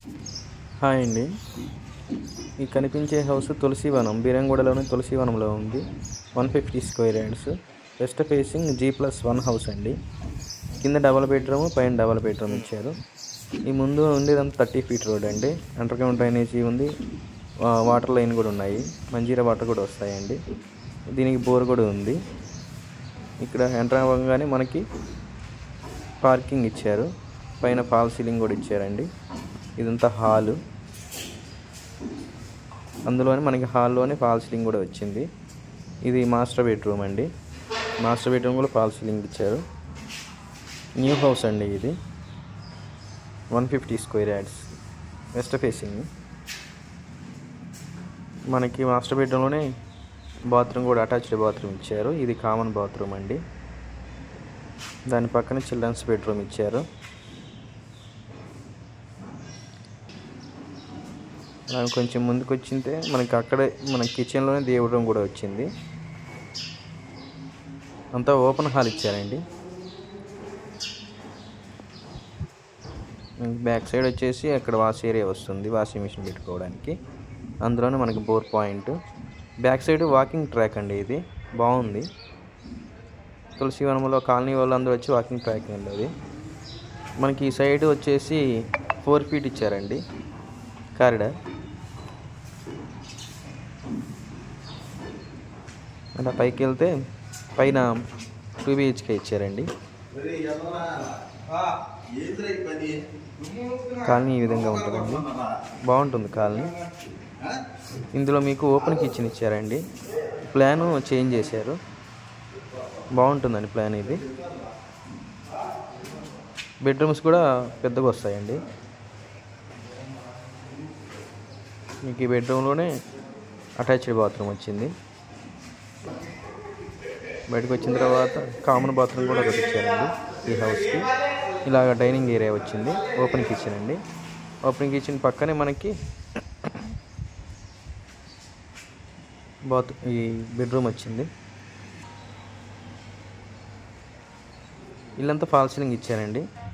hi అండి ఈ కనిపించే హౌస్ తులసివనం బీరంగూడలోని తులసివనంలో ఉంది one fifty square yards west facing G plus one house అండి కింద డబల్ బెడ్రూమ్ పైన డబల్ బెడ్రూమ్ ఇచ్చారు ఈ ముందు ఉండేదంతా థర్టీ ఫీట్ రోడ్ అండి అండర్ గ్రౌండ్ డ్రైనేజీ ఉంది వా- వాటర్ లైన్ కూడా ఉన్నాయి మంజీరా వాటర్ కూడా వస్తాయండి దీనికి బోర్ కూడా ఉంది ఇక్కడ ఎంటర్ అవ్వగానే మనకి పార్కింగ్ ఇచ్చారు పైన ఫాల్ సీలింగ్ కూడా ఇచ్చారండి ఇదంతా హాలు అందులోనే మనకి హాల్లోనే ఫాల్ సీలింగ్ కూడా వచ్చింది ఇది మాస్టర్ బెడ్రూమ్ అండి మాస్టర్ బెడ్రూమ్ కూడా ఫాల్ సీలింగ్ ఇచ్చారు న్యూ హౌస్ అండి ఇది one fifty square yards west facing మనకి మాస్టర్ బెడ్రూమ్లోనే బాత్రూమ్ కూడా అటాచ్డ్ బాత్రూమ్ ఇచ్చారు ఇది కామన్ బాత్రూమ్ అండి దాని పక్కన చిల్డ్రన్స్ బెడ్రూమ్ ఇచ్చారు అలా కొంచెం ముందుకు వచ్చింటే మనకి అక్కడే మన కిచెన్లోనే దేవుడి రూమ్ కూడా వచ్చింది అంతా ఓపెన్ హాల్ ఇచ్చారండి బ్యాక్ సైడ్ వచ్చేసి అక్కడ వాష్ ఏరియా వస్తుంది వాషింగ్ మిషన్ పెట్టుకోవడానికి అందులోనే మనకి bore point back side walking track అండి ఇది బాగుంది తులసి వనంలో కాలనీ వాళ్ళందరూ వచ్చి వాకింగ్ ట్రాక్ అండి అది మనకి ఈ సైడ్ వచ్చేసి ఫోర్ ఫీట్ ఇచ్చారండి కారిడార్ అలా పైకి వెళ్తే పైన టూ బిహెచ్కే ఇచ్చారండి కాలనీ ఈ విధంగా ఉంటుందండి బాగుంటుంది కాలనీ ఇందులో మీకు ఓపెన్ కిచెన్ ఇచ్చారండి ప్లాను చేంజ్ చేశారు బాగుంటుందండి ప్లాన్ ఇది బెడ్రూమ్స్ కూడా పెద్దగా వస్తాయండి మీకు ఈ బెడ్రూమ్లోనే అటాచ్డ్ బాత్రూమ్ వచ్చింది బయటకు వచ్చిన తర్వాత కామన్ బాత్రూమ్ కూడా ఒకటి ఇచ్చారండి ఈ హౌస్కి ఇలాగ డైనింగ్ ఏరియా వచ్చింది ఓపెన్ కిచెన్ అండి ఓపెన్ కిచెన్ పక్కనే మనకి బాత్ ఈ బెడ్రూమ్ వచ్చింది ఇల్లంతా ఫాల్ సీలింగ్ ఇచ్చారండి